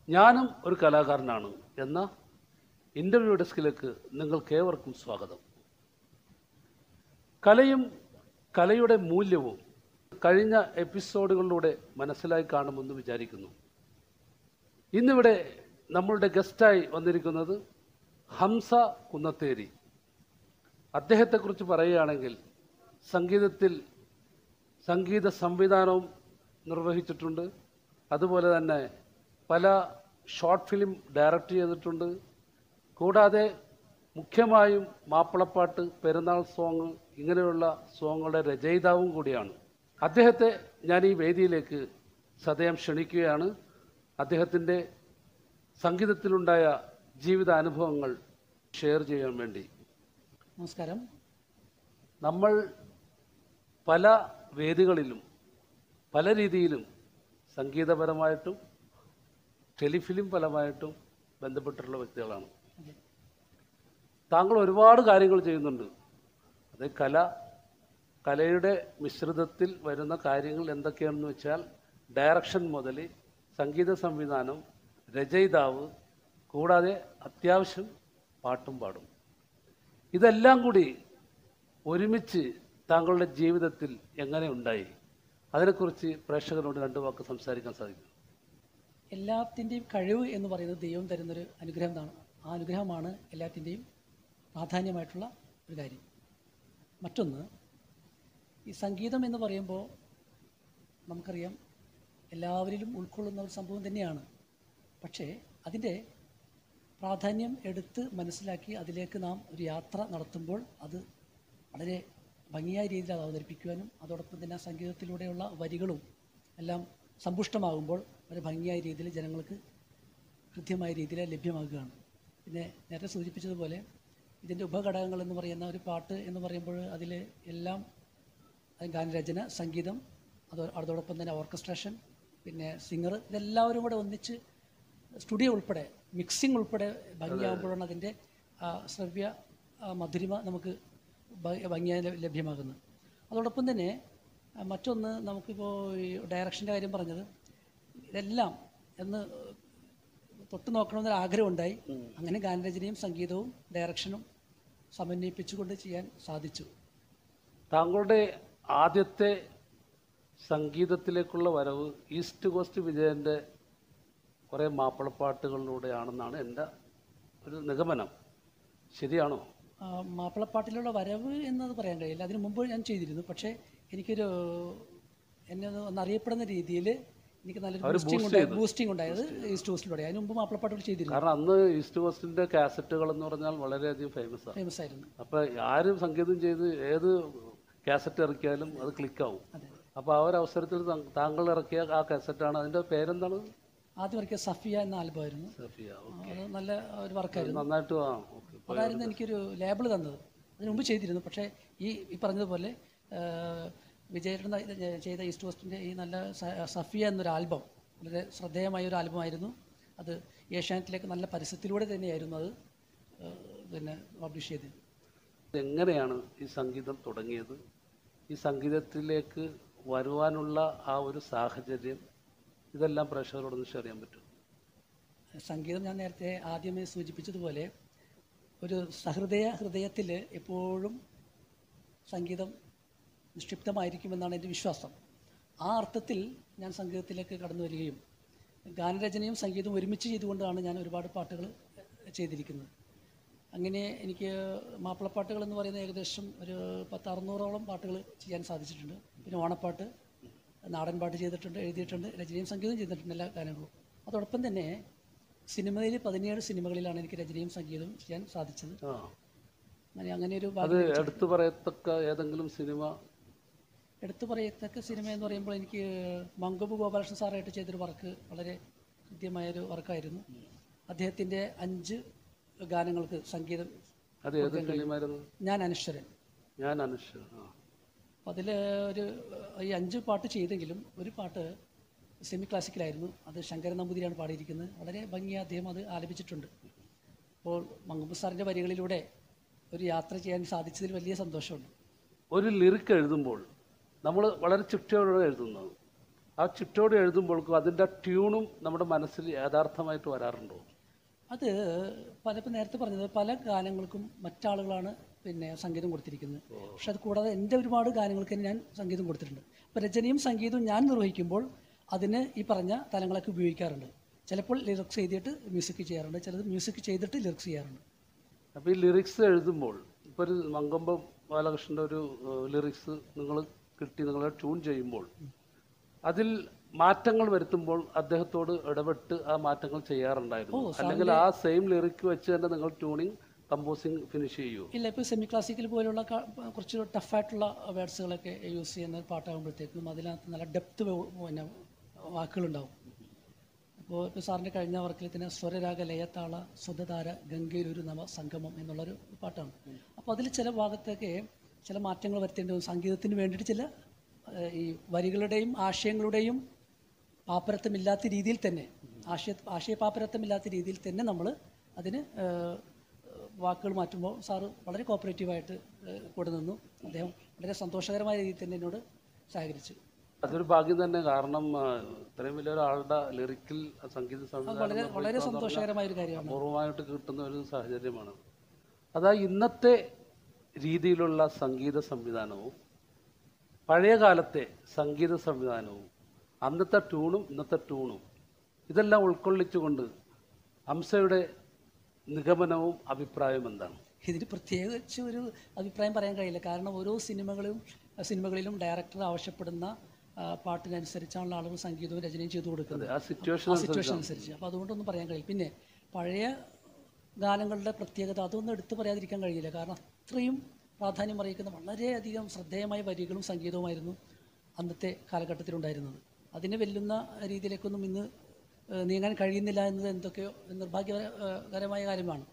ഞാനും ഒരു കലാകാരനാണ് എന്ന ഇൻ്റർവ്യൂ ഡെസ്കിലേക്ക് നിങ്ങൾക്കേവർക്കും സ്വാഗതം കലയും കലയുടെ മൂല്യവും കഴിഞ്ഞ എപ്പിസോഡുകളിലൂടെ മനസ്സിലായി കാണുമെന്ന് വിചാരിക്കുന്നു ഇന്നിവിടെ നമ്മളുടെ ഗസ്റ്റായി വന്നിരിക്കുന്നത് ഹംസ കുന്നത്തേരി അദ്ദേഹത്തെക്കുറിച്ച് പറയുകയാണെങ്കിൽ സംഗീതത്തിൽ സംഗീത സംവിധാനവും നിർവഹിച്ചിട്ടുണ്ട് അതുപോലെ തന്നെ പല ഷോർട്ട് ഫിലിം ഡയറക്റ്റ് ചെയ്തിട്ടുണ്ട് കൂടാതെ മുഖ്യമായും മാപ്പിളപ്പാട്ട് പെരുന്നാൾ സോങ് ഇങ്ങനെയുള്ള സോങ്ങുകളുടെ രചയിതാവും കൂടിയാണ് അദ്ദേഹത്തെ ഞാൻ ഈ വേദിയിലേക്ക് സദയം ക്ഷണിക്കുകയാണ് അദ്ദേഹത്തിൻ്റെ സംഗീതത്തിലുണ്ടായ ജീവിതാനുഭവങ്ങൾ ഷെയർ ചെയ്യാൻ വേണ്ടി നമസ്കാരം നമ്മൾ പല വേദികളിലും പല രീതിയിലും സംഗീതപരമായിട്ടും ടെലിഫിലിം പരമായിട്ടും ബന്ധപ്പെട്ടിട്ടുള്ള വ്യക്തികളാണ് അതെ. താങ്കൾ ഒരുപാട് കാര്യങ്ങൾ ചെയ്യുന്നുണ്ട് അത് കല കലയുടെ മിശ്രിതത്തിൽ വരുന്ന കാര്യങ്ങൾ എന്തൊക്കെയാണെന്ന് വെച്ചാൽ ഡയറക്ഷൻ മുതൽ സംഗീത സംവിധാനം രചയിതാവ് കൂടാതെ അത്യാവശ്യം പാട്ടും പാടും ഇതെല്ലാം കൂടി ഒരുമിച്ച് താങ്കളുടെ ജീവിതത്തിൽ എങ്ങനെ ഉണ്ടായി അതിനെക്കുറിച്ച് പ്രേക്ഷകരോട് രണ്ട് വാക്ക് സംസാരിക്കാൻ സാധിക്കും എല്ലാത്തിൻ്റെയും കഴിവ് എന്ന് പറയുന്നത് ദൈവം തരുന്നൊരു അനുഗ്രഹമാണ് ആ അനുഗ്രഹമാണ് എല്ലാത്തിൻ്റെയും പ്രാധാന്യമായിട്ടുള്ള ഒരു കാര്യം മറ്റൊന്ന് ഈ സംഗീതം എന്ന് പറയുമ്പോൾ നമുക്കറിയാം എല്ലാവരിലും ഉൾക്കൊള്ളുന്ന ഒരു സംഭവം തന്നെയാണ് പക്ഷേ അതിൻ്റെ പ്രാധാന്യം എടുത്ത് മനസ്സിലാക്കി അതിലേക്ക് നാം ഒരു യാത്ര നടത്തുമ്പോൾ അത് വളരെ ഭംഗിയായ രീതിയിൽ അത് അവതരിപ്പിക്കുവാനും അതോടൊപ്പം തന്നെ ആ സംഗീതത്തിലൂടെയുള്ള വരികളും എല്ലാം സമ്പുഷ്ടമാകുമ്പോൾ വളരെ ഭംഗിയായ രീതിയിൽ ജനങ്ങൾക്ക് കൃത്യമായ രീതിയിൽ ലഭ്യമാകുകയാണ് പിന്നെ നേരത്തെ സൂചിപ്പിച്ചതുപോലെ ഇതിൻ്റെ ഉപഘടകങ്ങൾ എന്ന് പറയുന്ന ഒരു പാട്ട് എന്ന് പറയുമ്പോൾ അതിൽ എല്ലാം അത് ഗാനരചന സംഗീതം അത് അതോടൊപ്പം തന്നെ ഓർക്കസ്ട്രേഷൻ പിന്നെ സിംഗർ ഇതെല്ലാവരും കൂടെ ഒന്നിച്ച് സ്റ്റുഡിയോ ഉൾപ്പെടെ മിക്സിംഗ് ഉൾപ്പെടെ ഭംഗിയാകുമ്പോഴാണ് അതിൻ്റെ ആ ശ്രവ്യ ആ മധുരിമ നമുക്ക് ഭ- ഭംഗിയായി ലഭ്യ- ലഭ്യമാകുന്നത് അതോടൊപ്പം തന്നെ ആ, മറ്റൊന്ന് നമുക്കിപ്പോൾ ഈ ഡയറക്ഷൻ്റെ കാര്യം പറഞ്ഞത് ഇതെല്ലാം എന്ന് തൊട്ട് നോക്കണമെന്നൊരു ആഗ്രഹം ഉണ്ടായി അങ്ങനെ ഗാനരചനയും സംഗീതവും ഡയറക്ഷനും സമന്വയിപ്പിച്ചുകൊണ്ട് ചെയ്യാൻ സാധിച്ചു താങ്കളുടെ ആദ്യത്തെ സംഗീതത്തിലേക്കുള്ള വരവ് ഈസ്റ്റ് കോസ്റ്റ് വിജയൻ്റെ കുറേ മാപ്പിളപ്പാട്ടുകളിലൂടെയാണെന്നാണ് എൻ്റെ ഒരു നിഗമനം ശരിയാണോ ആ, മാപ്പിളപ്പാട്ടിലുള്ള വരവ് എന്നത് പറയാൻ കഴിയില്ല അതിന് മുമ്പ് ഞാൻ ചെയ്തിരുന്നു പക്ഷേ എനിക്കൊരു എന്നെ ഒന്ന് ഒന്ന് അറിയപ്പെടുന്ന രീതിയിൽ എനിക്ക് നല്ലൊരു ബൂസ്റ്റിംഗ് ഉണ്ടായി ബൂസ്റ്റിംഗ് ഉണ്ടായത് ഈസ്റ്റ് കോസ്റ്റിലൂടെ അതിന് മുമ്പ് മാപ്പിളപ്പാട്ടുകൾ ചെയ്തിരുന്നു കാരണം അന്ന് ഈസ്റ്റ് കോസ്റ്റിൻ്റെ കാസറ്റുകൾ എന്ന് പറഞ്ഞാൽ വളരെയധികം ഫേമസ് ആണ് ഫേമസ് ആയിരുന്നു അപ്പോൾ ആരും സംഗീതം ചെയ്ത് ഏത് കാസറ്റ് ഇറക്കിയാലും അത് ക്ലിക്കാവും അതെ അപ്പോൾ ആ ഒരു അവസരത്തിൽ താങ്കൾ- താങ്കൾ ഇറക്കിയ ആ കാസറ്റാണ് അതിൻ്റെ പേരെന്താണ് ആദ്യം ഇറക്കിയ സഫിയ എന്ന ആൽബമായിരുന്നു സഫിയ അത് നല്ല ഒരു വർക്കായിരുന്നു നന്നായിട്ട് ആ ഓക്കെ അതായിരുന്നു എനിക്കൊരു ലേബിൾ തന്നത് അതിന് മുമ്പ് ചെയ്തിരുന്നു പക്ഷേ ഈ ഈ പറഞ്ഞതുപോലെ വിജയേട്ടൻ ചെയ്ത ഈസ്റ്റ് കോസ്റ്റിൻ്റെ ഈ നല്ല സ- സഫിയ എന്നൊരു ആൽബം വളരെ ശ്രദ്ധേയമായ ഒരു ആൽബമായിരുന്നു അത് ഏഷ്യാനെറ്റിലേക്ക് നല്ല പരസ്യത്തിലൂടെ തന്നെയായിരുന്നു അത് ആ, പിന്നെ പബ്ലിഷ് ചെയ്തത് എങ്ങനെയാണ് ഈ സംഗീതം തുടങ്ങിയത് ഈ സംഗീതത്തിലേക്ക് വരുവാനുള്ള ആ ഒരു സാഹചര്യം ഇതെല്ലാം പ്രേക്ഷകരോടൊന്ന് ഷെയർ ചെയ്യാൻ പറ്റും സംഗീതം ഞാൻ നേരത്തെ ആദ്യമേ സൂചിപ്പിച്ചതുപോലെ ഒരു സഹൃദയ ഹൃദയത്തിൽ എപ്പോഴും സംഗീതം നിക്ഷിപ്തമായിരിക്കുമെന്നാണ് എൻ്റെ വിശ്വാസം ആ അർത്ഥത്തിൽ ഞാൻ സംഗീതത്തിലേക്ക് കടന്നു വരികയും ഗാനരചനയും സംഗീതവും ഒരുമിച്ച് ചെയ്തുകൊണ്ടാണ് ഞാൻ ഒരുപാട് പാട്ടുകൾ ചെയ്തിരിക്കുന്നത് അങ്ങനെ എനിക്ക് മാപ്പിളപ്പാട്ടുകൾ എന്ന് പറയുന്ന ഏകദേശം ഒരു പത്ത് അറുന്നൂറോളം പാട്ടുകൾ ചെയ്യാൻ സാധിച്ചിട്ടുണ്ട് പിന്നെ ഓണപ്പാട്ട് നാടൻ പാട്ട് ചെയ്തിട്ടുണ്ട് എഴുതിയിട്ടുണ്ട് രചനയും സംഗീതവും ചെയ്തിട്ടുണ്ട് എല്ലാ ഗാനങ്ങളും അതോടൊപ്പം തന്നെ സിനിമയിൽ പതിനേഴ് സിനിമകളിലാണ് എനിക്ക് രചനയും സംഗീതവും ചെയ്യാൻ സാധിച്ചത് ആ അങ്ങനെ അങ്ങനെ ഒരു അത് ഭാഗ്യം എടുത്തു പറയത്തക്ക ഏതെങ്കിലും സിനിമ എടുത്തു പറയത്തക്ക സിനിമ എന്ന് പറയുമ്പോൾ എനിക്ക് മങ്കൊമ്പ് ഗോപാലകൃഷ്ണൻ സാറായിട്ട് ചെയ്തൊരു വർക്ക് വളരെ കൃത്യമായൊരു വർക്കായിരുന്നു അദ്ദേഹത്തിൻ്റെ അഞ്ച് ഗാനങ്ങൾക്ക് സംഗീതം അത് ഏത് ഫിലിമായിരുന്നു ഞാൻ അനശ്വരൻ ഞാൻ അനുഷ ആ അതിൽ ഒരു ഈ അഞ്ച് പാട്ട് ചെയ്തെങ്കിലും ഒരു പാട്ട് സെമി ക്ലാസിക്കലായിരുന്നു അത് ശങ്കരൻ നമ്പൂതിരിയാണ് പാടിയിരിക്കുന്നത് വളരെ ഭംഗി അദ്ദേഹം അത് ആലപിച്ചിട്ടുണ്ട് അപ്പോൾ മങ്കുമ്പ് സാറിൻ്റെ വരികളിലൂടെ ഒരു യാത്ര ചെയ്യാൻ സാധിച്ചതിൽ വലിയ സന്തോഷമുണ്ട് ഒരു ലിറിക്ക് എഴുതുമ്പോൾ നമ്മൾ വളരെ ചിട്ടയോടെ എഴുതുന്നത് ആ ചുറ്റോട് എഴുതുമ്പോഴേക്കും അതിൻ്റെ ട്യൂണും നമ്മുടെ മനസ്സിൽ യഥാർത്ഥമായിട്ട് വരാറുണ്ടോ അത് പല ഇപ്പം നേരത്തെ പറഞ്ഞത് പല ഗാനങ്ങൾക്കും മറ്റാളുകളാണ് പിന്നെ സംഗീതം കൊടുത്തിരിക്കുന്നത് പക്ഷെ അത് കൂടാതെ എൻ്റെ ഒരുപാട് ഗാനങ്ങൾക്ക് തന്നെ ഞാൻ സംഗീതം കൊടുത്തിട്ടുണ്ട് അപ്പോൾ രചനയും സംഗീതവും ഞാൻ നിർവഹിക്കുമ്പോൾ അതിന് ഈ പറഞ്ഞ തലങ്ങളൊക്കെ ഉപയോഗിക്കാറുണ്ട് ചിലപ്പോൾ ലിറിക്സ് എഴുതിയിട്ട് മ്യൂസിക് ചെയ്യാറുണ്ട് ചിലത് മ്യൂസിക് ചെയ്തിട്ട് ലിറിക്സ് ചെയ്യാറുണ്ട് അപ്പോൾ ഈ ലിറിക്സ് എഴുതുമ്പോൾ ഇപ്പോൾ ഒരു മങ്കമ്പം ബാലകൃഷ്ണൻ്റെ ഒരു ലിറിക്സ് നിങ്ങൾ കിട്ടി നിങ്ങൾ ട്യൂൺ ചെയ്യുമ്പോൾ അതിൽ മാറ്റങ്ങൾ വരുത്തുമ്പോൾ അദ്ദേഹത്തോട് ഇടപെട്ട് ആ മാറ്റങ്ങൾ ചെയ്യാറുണ്ടായിരുന്നു അല്ലെങ്കിൽ ആ സെയിം ലിറിക്ക് വെച്ച് തന്നെ നിങ്ങൾ ട്യൂണിങ് കമ്പോസിങ് ഫിനിഷ് ചെയ്യൂ ഇല്ല ഇപ്പോൾ സെമി ക്ലാസിക്കൽ പോലുള്ള ക- കുറച്ച് ടഫായിട്ടുള്ള വേർഡ്സുകളൊക്കെ യൂസ് ചെയ്യുന്ന പാട്ടാകുമ്പോഴത്തേക്കും അതിനകത്ത് നല്ല ഡെപ്ത് പിന്നെ വാക്കുകളുണ്ടാവും അപ്പോൾ ഇപ്പോൾ സാറിൻ്റെ കഴിഞ്ഞ വർക്കിൽ തന്നെ സ്വരരാഗ ലയത്താള സ്വതധാര ഗംഗയിലൊരു നവ സംഗമം എന്നുള്ളൊരു പാട്ടാണ് അപ്പോൾ അതിൽ ചില ഭാഗത്തൊക്കെ ചില മാറ്റങ്ങൾ വരുത്തേണ്ടി വരും സംഗീതത്തിന് വേണ്ടിയിട്ട് ചില ഏഹ്, ഈ വരികളുടെയും ആശയങ്ങളുടെയും പാപ്പരത്വമില്ലാത്ത രീതിയിൽ തന്നെ ആശയ ആശയപാപ്പരത്വമില്ലാത്ത രീതിയിൽ തന്നെ നമ്മൾ അതിന് ഏഹ്, വാക്കുകൾ മാറ്റുമ്പോൾ സാറ് വളരെ കോപ്പറേറ്റീവായിട്ട് ഏഹ്, കൂടെ നിന്നു അദ്ദേഹം വളരെ സന്തോഷകരമായ രീതിയിൽ തന്നെ എന്നോട് സഹകരിച്ചു അതൊരു ഭാഗ്യം തന്നെ കാരണം ആ, ഇത്രയും വലിയ ഒരാളുടെ ലിറിക്കിൽ സംഗീത അത് സംവിധാനം വളരെ വളരെ സന്തോഷകരമായ ഒരു കാര്യമാണ് അപൂർവമായിട്ട് കിട്ടുന്ന ഒരു സാഹചര്യമാണ് അതാ ഇന്നത്തെ രീതിയിലുള്ള സംഗീത സംവിധാനവും പഴയ കാലത്തെ സംഗീത സംവിധാനവും അന്നത്തെ ട്യൂണും ഇന്നത്തെ ട്യൂണും ഇതെല്ലാം ഉൾക്കൊള്ളിച്ചുകൊണ്ട് ഹംസയുടെ നിഗമനവും അഭിപ്രായവും എന്താണ് ഇതിന് പ്രത്യേകിച്ച് ഒരു അഭിപ്രായം പറയാൻ കഴിയില്ല കാരണം ഓരോ സിനിമകളും സിനിമകളിലും ഡയറക്ടർ ആവശ്യപ്പെടുന്ന ആ, പാട്ടിനനുസരിച്ചാണല്ലോ ആളുകൾ സംഗീതവും രചനയും ചെയ്തു കൊടുക്കുന്നത് ആ സിറ്റുവേഷൻ ആ സിറ്റുവേഷൻ അനുസരിച്ച് അപ്പോൾ അതുകൊണ്ടൊന്നും പറയാൻ കഴിയില്ല പിന്നെ പഴയ ഗാനങ്ങളുടെ പ്രത്യേകത അതൊന്നും എടുത്തു പറയാതിരിക്കാൻ കഴിയില്ല കാരണം അത്രയും പ്രാധാന്യം അറിയിക്കുന്ന വളരെയധികം ശ്രദ്ധേയമായ വരികളും സംഗീതവുമായിരുന്നു അന്നത്തെ കാലഘട്ടത്തിലുണ്ടായിരുന്നത് അതിനെ വെല്ലുന്ന രീതിയിലേക്കൊന്നും ഇന്ന് ഏഹ്, നീങ്ങാൻ കഴിയുന്നില്ല എന്നത് എന്തൊക്കെയോ നിർഭാഗ്യകരമായ കാര്യമാണ്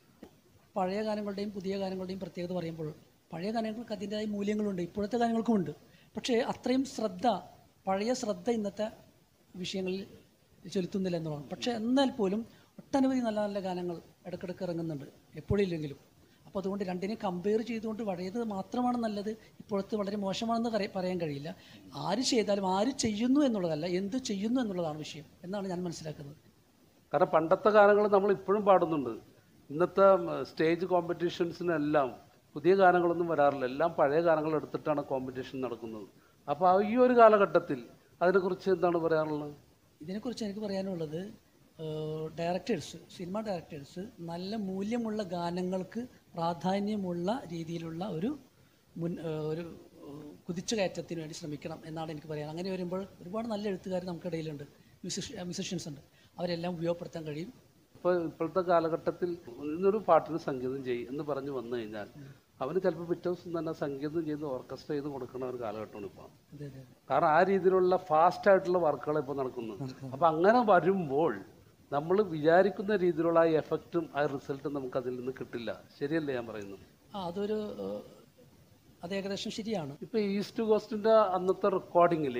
പഴയ ഗാനങ്ങളുടെയും പുതിയ ഗാനങ്ങളുടെയും പ്രത്യേകത പറയുമ്പോൾ പഴയ ഗാനങ്ങൾക്ക് അതിൻ്റെതായ മൂല്യങ്ങളുണ്ട് ഇപ്പോഴത്തെ ഗാനങ്ങൾക്കുമുണ്ട് പക്ഷേ അത്രയും ശ്രദ്ധ പഴയ ശ്രദ്ധ ഇന്നത്തെ വിഷയങ്ങളിൽ ചെലുത്തുന്നില്ല എന്നുള്ളതാണ് പക്ഷേ എന്നാൽ പോലും ഒട്ടനവധി നല്ല നല്ല ഗാനങ്ങൾ ഇടയ്ക്കിടയ്ക്ക് ഇറങ്ങുന്നുണ്ട് എപ്പോഴില്ലെങ്കിലും അപ്പോൾ അതുകൊണ്ട് രണ്ടിനെ കമ്പയർ ചെയ്തുകൊണ്ട് പഴയത് മാത്രമാണ് നല്ലത് ഇപ്പോഴത്തെ വളരെ മോശമാണെന്ന് പറയ- പറയാൻ കഴിയില്ല ആര് ചെയ്താലും ആര് ചെയ്യുന്നു എന്നുള്ളതല്ല എന്ത് ചെയ്യുന്നു എന്നുള്ളതാണ് വിഷയം എന്നാണ് ഞാൻ മനസ്സിലാക്കുന്നത് കാരണം പണ്ടത്തെ ഗാനങ്ങൾ നമ്മൾ ഇപ്പോഴും പാടുന്നുണ്ട് ഇന്നത്തെ സ്റ്റേജ് കോമ്പറ്റീഷൻസിനെല്ലാം പുതിയ ഗാനങ്ങളൊന്നും വരാറില്ല എല്ലാം പഴയ ഗാനങ്ങൾ എടുത്തിട്ടാണ് കോമ്പറ്റീഷൻ നടക്കുന്നത് അപ്പോൾ ആ ഈ ഒരു കാലഘട്ടത്തിൽ അതിനെക്കുറിച്ച് എന്താണ് പറയാനുള്ളത് ഇതിനെക്കുറിച്ച് എനിക്ക് പറയാനുള്ളത് ഡയറക്ടേഴ്സ് സിനിമ ഡയറക്ടേഴ്സ് നല്ല മൂല്യമുള്ള ഗാനങ്ങൾക്ക് പ്രാധാന്യമുള്ള രീതിയിലുള്ള ഒരു മുൻ ഏഹ്, ഒരു ഏഹ്, കുതിച്ചുകയറ്റത്തിന് വേണ്ടി ശ്രമിക്കണം എന്നാണ് എനിക്ക് പറയാൻ അങ്ങനെ വരുമ്പോൾ ഒരുപാട് നല്ല എഴുത്തുകാർ നമുക്കിടയിലുണ്ട് മ്യൂസിഷ് മ്യൂസിഷ്യൻസ് ഉണ്ട് അവരെല്ലാം ഉപയോഗപ്പെടുത്താൻ കഴിയും ഇപ്പോൾ ഇപ്പോഴത്തെ കാലഘട്ടത്തിൽ ഇന്നൊരു പാട്ടിന് സംഗീതം ചെയ്യും എന്ന് പറഞ്ഞു വന്നു കഴിഞ്ഞാൽ അവന് ചിലപ്പോൾ പിറ്റേ ദിവസം തന്നെ സംഗീതം ചെയ്ത് ഓർക്കസ്ട്ര ചെയ്ത് കൊടുക്കുന്ന ഒരു കാലഘട്ടമാണ് ഇപ്പോൾ അതെ അതെ അതെ കാരണം ആ രീതിയിലുള്ള ഫാസ്റ്റ് ആയിട്ടുള്ള വർക്കുകൾ ഇപ്പോൾ നടക്കുന്നത് അപ്പം അങ്ങനെ വരുമ്പോൾ നമ്മൾ വിചാരിക്കുന്ന രീതിയിലുള്ള ആ എഫക്റ്റും ആ റിസൾട്ടും നമുക്ക് അതിൽ നിന്ന് കിട്ടില്ല ശരിയല്ലേ ഞാൻ പറയുന്നത് ആ അതൊരു ഏഹ്, അത് ഏകദേശം ശരിയാണ് ഇപ്പൊ ഈസ്റ്റ് കോസ്റ്റിന്റെ അന്നത്തെ റെക്കോർഡിങ്ങിൽ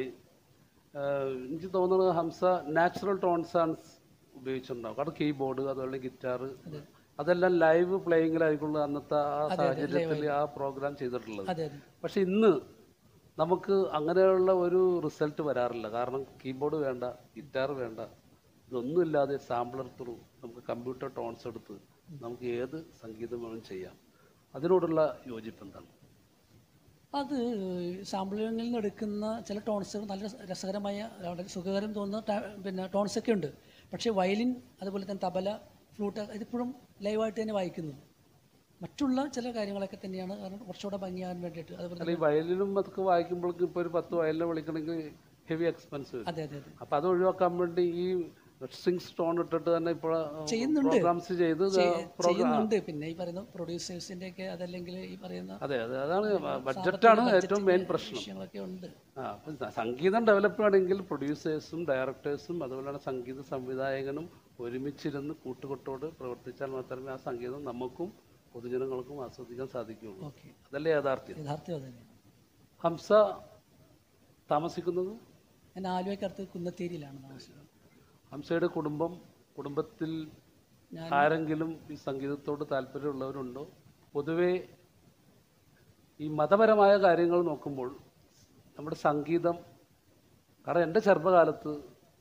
എനിക്ക് തോന്നുന്നത് ഹംസ നാച്ചുറൽ ടോൺസ് ആണ് ഉപയോഗിച്ചിട്ടുണ്ടാവും കാരണം കീബോർഡ് അതുപോലെ ഗിറ്റാർ അതെല്ലാം ലൈവ് പ്ലേയിങ്ങിലായിരിക്കുള്ളൂ അന്നത്തെ ആ സാഹചര്യത്തിൽ ആ പ്രോഗ്രാം ചെയ്തിട്ടുള്ളത് അതെ അതെ പക്ഷെ ഇന്ന് നമുക്ക് അങ്ങനെയുള്ള ഒരു റിസൾട്ട് വരാറില്ല കാരണം കീബോർഡ് വേണ്ട ഗിറ്റാർ വേണ്ട ഇതൊന്നുമില്ലാതെ സാമ്പിളർ ത്രൂ നമുക്ക് കമ്പ്യൂട്ടർ ടോൺസ് എടുത്ത് നമുക്ക് ഏത് സംഗീതം വേണം ചെയ്യാം അതിനോടുള്ള യോജിപ്പ് എന്താണ് അത് സാമ്പിളിൽ നിന്ന് എടുക്കുന്ന ചില ടോൺസുകൾ നല്ല രസകരമായ വളരെ സുഖകരം തോന്നുന്ന ട- പിന്നെ ടോൺസ് ഒക്കെ ഉണ്ട് പക്ഷേ വയലിൻ അതുപോലെ തന്നെ തബല ഫ്ലൂട്ട് ഇതിപ്പോഴും ലൈവായിട്ട് തന്നെ വായിക്കുന്നത് മറ്റുള്ള ചില കാര്യങ്ങളൊക്കെ തന്നെയാണ് കാരണം കുറച്ചുകൂടെ ഭംഗിയാകാൻ വേണ്ടിയിട്ട് അതുപോലെ അല്ല ഈ വയലിനും അതൊക്കെ വായിക്കുമ്പോഴേക്കും ഇപ്പോൾ ഒരു പത്ത് വയലിനെ വിളിക്കണമെങ്കിൽ ഹെവി എക്സ്പെൻസ് വരും അതെ അതെ അതെ അപ്പം അത് ഒഴിവാക്കാൻ വേണ്ടി ഈ സ്ട്രിങ് സ്റ്റോൺ ഇട്ടിട്ട് തന്നെ ഇപ്പോൾ ചെയ്യുന്നുണ്ട്. പ്രോഗ്രാംസ് ചെയ്ത് പ്രോഗ്രാം ചെയ്യുന്നുണ്ട് പിന്നെ ഈ പറയുന്ന പ്രൊഡ്യൂസേഴ്സിന്റെ ഒക്കെ അതല്ലെങ്കിൽ ഈ പറയുന്ന അതെ അതെ അതാണ് ബഡ്ജറ്റാണ് ഏറ്റവും മെയിൻ പ്രശ്നം വിഷയങ്ങളൊക്കെ ഉണ്ട് ആ അപ്പം സ- സംഗീതം ഡെവലപ്പ് ചെയ്യണമെങ്കിൽ പ്രൊഡ്യൂസേഴ്സും ഡയറക്ടേഴ്സും അതുപോലെയാണ് സംഗീത സംവിധായകനും ഒരുമിച്ചിരുന്ന് കൂട്ടുകെട്ടോട് പ്രവർത്തിച്ചാൽ മാത്രമേ ആ സംഗീതം നമുക്കും പൊതുജനങ്ങൾക്കും ആസ്വദിക്കാൻ സാധിക്കുകയുള്ളൂ ഓക്കെ അതല്ലേ യാഥാർത്ഥ്യം യഥാർത്ഥം അത് തന്നെ ഹംസ താമസിക്കുന്നത് ഞാൻ ആലുവയ്ക്കടുത്ത് കുന്നത്തേരിയിലാണ് താമസിക്കുന്നത് ഹംസയുടെ കുടുംബം കുടുംബത്തിൽ ഞാൻ ആരെങ്കിലും ഈ സംഗീതത്തോട് താല്പര്യമുള്ളവരുണ്ടോ പൊതുവേ ഈ മതപരമായ കാര്യങ്ങൾ നോക്കുമ്പോൾ നമ്മുടെ സംഗീതം കാരണം എൻ്റെ ചെറുപ്പകാലത്ത്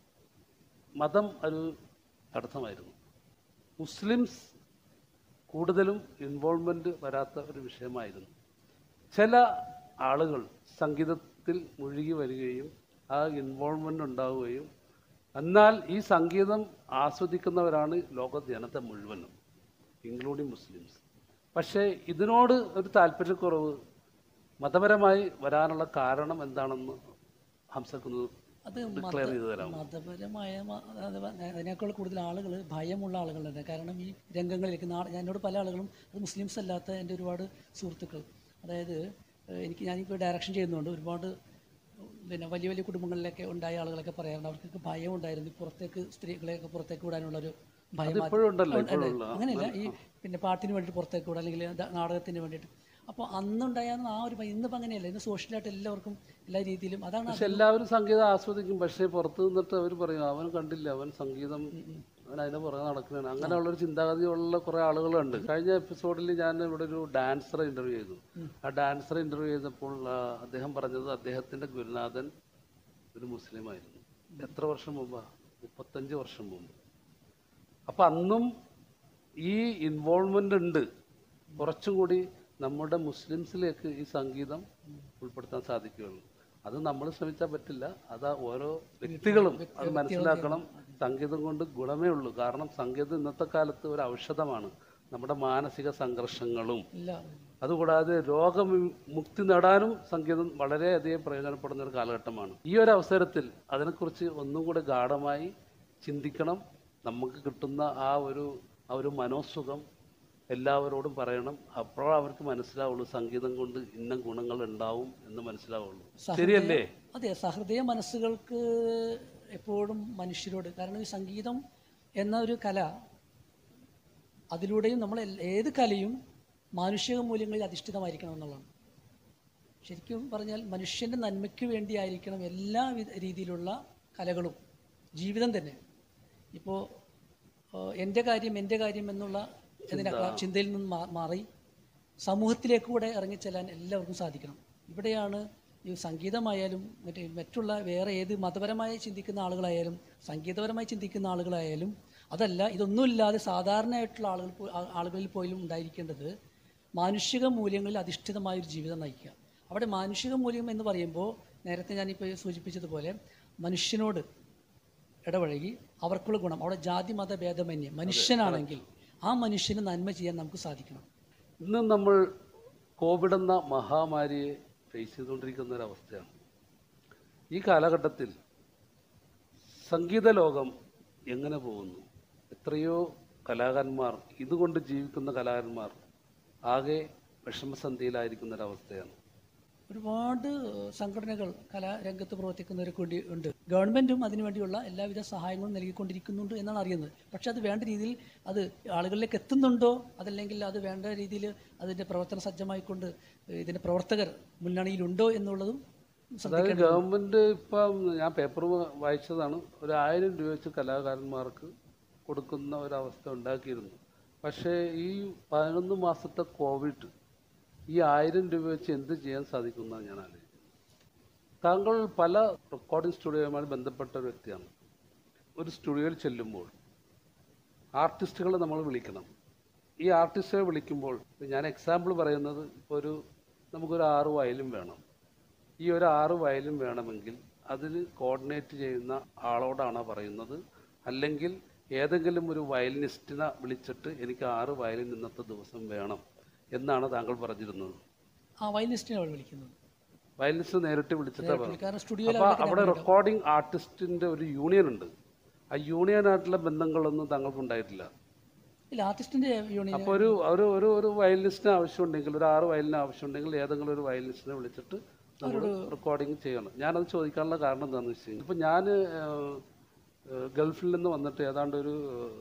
മതം ഒരു തടസ്സമായിരുന്നു മുസ്ലിംസ് കൂടുതലും ഇൻവോൾവ്മെൻ്റ് വരാത്ത ഒരു വിഷയമായിരുന്നു ചില ആളുകൾ സംഗീതത്തിൽ മുഴുകി വരികയും ആ ഇൻവോൾവ്മെൻ്റ് ഉണ്ടാവുകയും എന്നാൽ ഈ സംഗീതം ആസ്വദിക്കുന്നവരാണ് ലോക ജനത മുഴുവനും ഇൻക്ലൂഡിങ് മുസ്ലിംസ് പക്ഷേ ഇതിനോട് ഒരു താല്പര്യക്കുറവ് മതപരമായി വരാനുള്ള കാരണം എന്താണെന്ന് ഹംസക്കുന്നത് അത് ഡിക്ലെയർ ചെയ്തു തരാം മതപരമായ മ- അതായത് അതിനേക്കാൾ കൂടുതൽ ആളുകൾ ഭയമുള്ള ആളുകളുണ്ട് കാരണം ഈ രംഗങ്ങളിലേക്ക് നാളെ ഞാൻ എന്നോട് പല ആളുകളും അത് മുസ്ലിംസ് അല്ലാത്ത എൻ്റെ ഒരുപാട് സുഹൃത്തുക്കൾ അതായത് ഏഹ് എനിക്ക് ഞാനിപ്പോൾ ഡയറക്ഷൻ ചെയ്യുന്നുണ്ട് ഒരുപാട് പിന്നെ വലിയ വലിയ കുടുംബങ്ങളിലൊക്കെ ഉണ്ടായ ആളുകളൊക്കെ പറയാറുണ്ട് അവർക്കൊക്കെ ഭയം ഉണ്ടായിരുന്നു ഈ പുറത്തേക്ക് സ്ത്രീകളെയൊക്കെ പുറത്തേക്ക് വിടാനുള്ളൊരു ഭയം ഇപ്പോഴും ഉണ്ടല്ലോ ഉണ്ട്. ഇപ്പോഴും ഉള്ള അങ്ങനെയല്ല ഈ പിന്നെ പാട്ടിന് വേണ്ടിയിട്ട് പുറത്തേക്ക് വിടുക അല്ലെങ്കിൽ ദ- നാടകത്തിന് വേണ്ടിയിട്ട് അപ്പോൾ അന്നുണ്ടായിരുന്ന ആ ഒരു ഭയം ഇന്നിപ്പോൾ അങ്ങനെയല്ല ഇന്ന് സോഷ്യലായിട്ട് എല്ലാവർക്കും എല്ലാ രീതിയിലും അതാണ് പക്ഷെ എല്ലാവരും സംഗീതം ആസ്വദിക്കും പക്ഷേ പുറത്ത് നിന്നിട്ട് അവർ പറയും അവൻ കണ്ടില്ല അവൻ സംഗീതം അവൻ അതിനെ പുറകെ നടക്കുന്നതാണ് അങ്ങനെയുള്ളൊരു ചിന്താഗതിയുള്ള കുറേ ആളുകളുണ്ട് കഴിഞ്ഞ എപ്പിസോഡിൽ ഞാൻ ഇവിടെ ഒരു ഡാൻസറെ ഇന്റർവ്യൂ ചെയ്തു ആ ഡാൻസറെ ഇന്റർവ്യൂ ചെയ്തപ്പോൾ ആ, അദ്ദേഹം പറഞ്ഞത് അദ്ദേഹത്തിന്റെ ഗുരുനാഥൻ ഒരു മുസ്ലിമായിരുന്നു എത്ര വർഷം മുമ്പാ മുപ്പത്തഞ്ച് വർഷം മുമ്പ് അപ്പൊ അന്നും ഈ ഇൻവോൾവ്മെന്റ് ഉണ്ട് കുറച്ചും കൂടി നമ്മുടെ മുസ്ലിംസിലേക്ക് ഈ സംഗീതം ഉൾപ്പെടുത്താൻ സാധിക്കുകയുള്ളൂ അത് നമ്മൾ ശ്രമിച്ചാൽ പറ്റില്ല അത് ഓരോ വ്യക്തികളും അത് മനസ്സിലാക്കണം സംഗീതം കൊണ്ട് ഗുണമേ ഉള്ളൂ കാരണം സംഗീതം ഇന്നത്തെ കാലത്ത് ഒരു ഔഷധമാണ് നമ്മുടെ മാനസിക സംഘർഷങ്ങളും ഇല്ല അതുകൂടാതെ രോഗമുക്തി നേടാനും സംഗീതം വളരെയധികം പ്രയോജനപ്പെടുന്ന ഒരു കാലഘട്ടമാണ് ഈ ഒരു അവസരത്തിൽ അതിനെക്കുറിച്ച് ഒന്നും കൂടെ ഗാഠമായി ചിന്തിക്കണം നമുക്ക് കിട്ടുന്ന ആ ഒരു ആ ഒരു മനോസുഖം എല്ലാവരോടും പറയണം അപ്പോഴേ അവർക്ക് മനസ്സിലാവുള്ളൂ സംഗീതം കൊണ്ട് ഇന്ന ഗുണങ്ങൾ ഉണ്ടാവും എന്ന് മനസ്സിലാവുള്ളൂ ശരിയല്ലേ അതെ സഹൃദയ മനസ്സുകൾക്ക് എപ്പോഴും മനുഷ്യരോട് കാരണം ഈ സംഗീതം എന്ന ഒരു കല അതിലൂടെയും നമ്മൾ എൽ- ഏത് കലയും മാനുഷിക മൂല്യങ്ങളിൽ അധിഷ്ഠിതമായിരിക്കണം എന്നുള്ളതാണ് ശരിക്കും പറഞ്ഞാൽ മനുഷ്യൻ്റെ നന്മയ്ക്ക് വേണ്ടിയായിരിക്കണം എല്ലാ വിധ രീതിയിലുള്ള കലകളും ജീവിതം തന്നെ ഇപ്പോൾ എൻ്റെ കാര്യം എൻ്റെ കാര്യം എന്നുള്ള ഇതിനൊക്കെ ചിന്തയിൽ നിന്ന് മാ- മാറി സമൂഹത്തിലേക്ക് കൂടെ ഇറങ്ങിച്ചെല്ലാൻ എല്ലാവർക്കും സാധിക്കണം ഇവിടെയാണ് ഈ സംഗീതമായാലും മറ്റേ മറ്റുള്ള വേറെ ഏത് മതപരമായി ചിന്തിക്കുന്ന ആളുകളായാലും സംഗീതപരമായി ചിന്തിക്കുന്ന ആളുകളായാലും അതല്ല ഇതൊന്നുമില്ലാതെ സാധാരണയായിട്ടുള്ള ആളുകൾ പോ- ആ- ആളുകളിൽ പോലും ഉണ്ടായിരിക്കേണ്ടത് മാനുഷിക മൂല്യങ്ങളിൽ അധിഷ്ഠിതമായ ഒരു ജീവിതം നയിക്കുക അവിടെ മാനുഷിക മൂല്യം എന്ന് പറയുമ്പോൾ നേരത്തെ ഞാനിപ്പോൾ സൂചിപ്പിച്ചതുപോലെ മനുഷ്യനോട് ഇടപഴകി അവർക്കുള്ള ഗുണം അവിടെ ജാതി മത ഭേദമന്യേ മനുഷ്യനാണെങ്കിൽ ആ മനുഷ്യന് നന്മ ചെയ്യാൻ നമുക്ക് സാധിക്കണം ഇന്ന് നമ്മൾ കോവിഡ് എന്ന മഹാമാരിയെ ഫേസ് ചെയ്തുകൊണ്ടിരിക്കുന്ന ഒരവസ്ഥയാണ് ഈ കാലഘട്ടത്തിൽ സംഗീത ലോകം എങ്ങനെ പോകുന്നു എത്രയോ കലാകാരന്മാർ ഇതുകൊണ്ട് ജീവിക്കുന്ന കലാകാരന്മാർ ആകെ വിഷമസന്ധിയിലായിരിക്കുന്ന ഒരവസ്ഥയാണ് ഒരുപാട് സംഘടനകൾ കലാരംഗത്ത് പ്രവർത്തിക്കുന്നവരൊക്കെ ഉണ്ട് ഉണ്ട് ഗവൺമെൻറ്റും അതിനുവേണ്ടിയുള്ള എല്ലാവിധ സഹായങ്ങളും നൽകിക്കൊണ്ടിരിക്കുന്നുണ്ട് എന്നാണ് അറിയുന്നത് പക്ഷെ അത് വേണ്ട രീതിയിൽ അത് ആളുകളിലേക്ക് എത്തുന്നുണ്ടോ അതല്ലെങ്കിൽ അത് വേണ്ട രീതിയിൽ അതിൻ്റെ പ്രവർത്തന സജ്ജമായിക്കൊണ്ട് ഇതിൻ്റെ പ്രവർത്തകർ മുന്നണിയിലുണ്ടോ എന്നുള്ളതും അതായത് ഗവൺമെന്റ് ഇപ്പം ഞാൻ പേപ്പർ വായിച്ചതാണ് ഒരു ആയിരം രൂപ വെച്ച് കലാകാരന്മാർക്ക് കൊടുക്കുന്ന ഒരവസ്ഥ ഉണ്ടാക്കിയിരുന്നു പക്ഷേ ഈ പതിനൊന്ന് മാസത്തെ കോവിഡ് ഈ ആയിരം രൂപ വെച്ച് എന്ത് ചെയ്യാൻ സാധിക്കുമെന്നാണ് ഞാൻ ആലോചിക്കുന്നത് താങ്കൾ പല റെക്കോർഡിംഗ് സ്റ്റുഡിയോയുമായി ബന്ധപ്പെട്ട ഒരു വ്യക്തിയാണ് ഒരു സ്റ്റുഡിയോയിൽ ചെല്ലുമ്പോൾ ആർട്ടിസ്റ്റുകളെ നമ്മൾ വിളിക്കണം ഈ ആർട്ടിസ്റ്റുകളെ വിളിക്കുമ്പോൾ ഞാൻ എക്സാമ്പിൾ പറയുന്നത് ഇപ്പോൾ ഒരു നമുക്കൊരു ആറ് വയലും വേണം ഈ ഒരു ആറ് വയലും വേണമെങ്കിൽ അതിന് കോർഡിനേറ്റ് ചെയ്യുന്ന ആളോടാണ് പറയുന്നത് അല്ലെങ്കിൽ ഏതെങ്കിലും ഒരു വയലിനിസ്റ്റിനെ വിളിച്ചിട്ട് എനിക്ക് ആറ് വയലിൻ ഇന്നത്തെ ദിവസം വേണം എന്നാണ് താങ്കൾ പറഞ്ഞിരുന്നത് ആ വയലിനിസ്റ്റിനെ അവർ വിളിക്കുന്നത് വയലിനിസ്റ്റ് നേരിട്ട് വിളിച്ചിട്ട് വേണം കാരണം സ്റ്റുഡിയോയിൽ അപ്പൊ അവിടെ റെക്കോർഡിംഗ് ആർട്ടിസ്റ്റിന്റെ ഒരു യൂണിയൻ ഉണ്ട് ആ യൂണിയനായിട്ടുള്ള ബന്ധങ്ങളൊന്നും താങ്കൾക്ക് ഉണ്ടായിട്ടില്ല ഇല്ല ആർട്ടിസ്റ്റിൻ്റെ യൂണിയൻ അപ്പോൾ ഒരു ഒരു ഒരു ഒരു വയലിനിസ്റ്റിന് ആവശ്യമുണ്ടെങ്കിൽ ഒരു ആറ് വയലിന് ആവശ്യമുണ്ടെങ്കിൽ ഏതെങ്കിലും ഒരു വയലിനിസ്റ്റിനെ വിളിച്ചിട്ട് നമ്മൾ റെക്കോർഡിങ് ചെയ്യണം ഞാനത് ചോദിക്കാനുള്ള കാരണം എന്താണെന്ന് വെച്ച് കഴിഞ്ഞാൽ ഇപ്പം ഞാൻ ഗൾഫിൽ നിന്ന് വന്നിട്ട് ഏതാണ്ട് ഒരു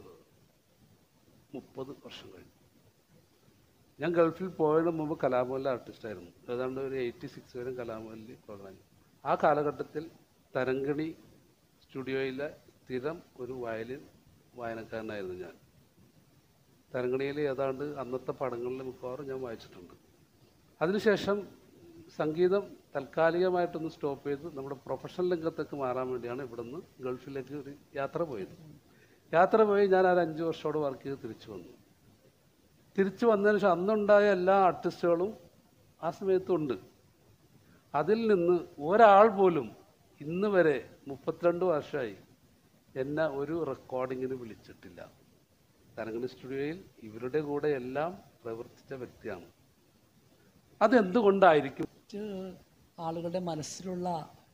മുപ്പത് വർഷം കഴിഞ്ഞു ഞാൻ ഗൾഫിൽ പോയതിന് മുമ്പ് കലാമോലിലെ ആർട്ടിസ്റ്റായിരുന്നു ഏതാണ്ട് ഒരു എയ്റ്റി സിക്സ് വരെ കലാമോലിൽ പ്രോഗ്രാം ആ കാലഘട്ടത്തിൽ തരങ്കിണി സ്റ്റുഡിയോയിലെ സ്ഥിരം ഒരു വയലിൻ വായനക്കാരനായിരുന്നു ഞാൻ തരങ്കണിയിൽ ഏതാണ്ട് അന്നത്തെ പടങ്ങളിൽ മിക്കവാറും ഞാൻ വായിച്ചിട്ടുണ്ട് അതിനുശേഷം സംഗീതം താൽക്കാലികമായിട്ടൊന്ന് സ്റ്റോപ്പ് ചെയ്ത് നമ്മുടെ പ്രൊഫഷണൽ രംഗത്തേക്ക് മാറാൻ വേണ്ടിയാണ് ഇവിടുന്ന് ഗൾഫിലേക്ക് ഒരു യാത്ര പോയത് യാത്ര പോയി ഞാൻ ആ അഞ്ച് വർഷത്തോട് വർക്ക് ചെയ്ത് തിരിച്ചു വന്നു തിരിച്ചു വന്നതിന് ശേഷം അന്നുണ്ടായ എല്ലാ ആർട്ടിസ്റ്റുകളും ആ സമയത്തുണ്ട് അതിൽ നിന്ന് ഒരാൾ പോലും ഇന്ന് വരെ മുപ്പത്തിരണ്ട് വർഷമായി എന്നെ ഒരു റെക്കോർഡിങ്ങിന് വിളിച്ചിട്ടില്ല തരംഗിണി സ്റ്റുഡിയോയിൽ ഇവരുടെ കൂടെ എല്ലാം പ്രവർത്തിച്ച വ്യക്തിയാണ് അതെന്തുകൊണ്ടായിരിക്കും മറ്റ് ആളുകളുടെ മനസ്സിലുള്ള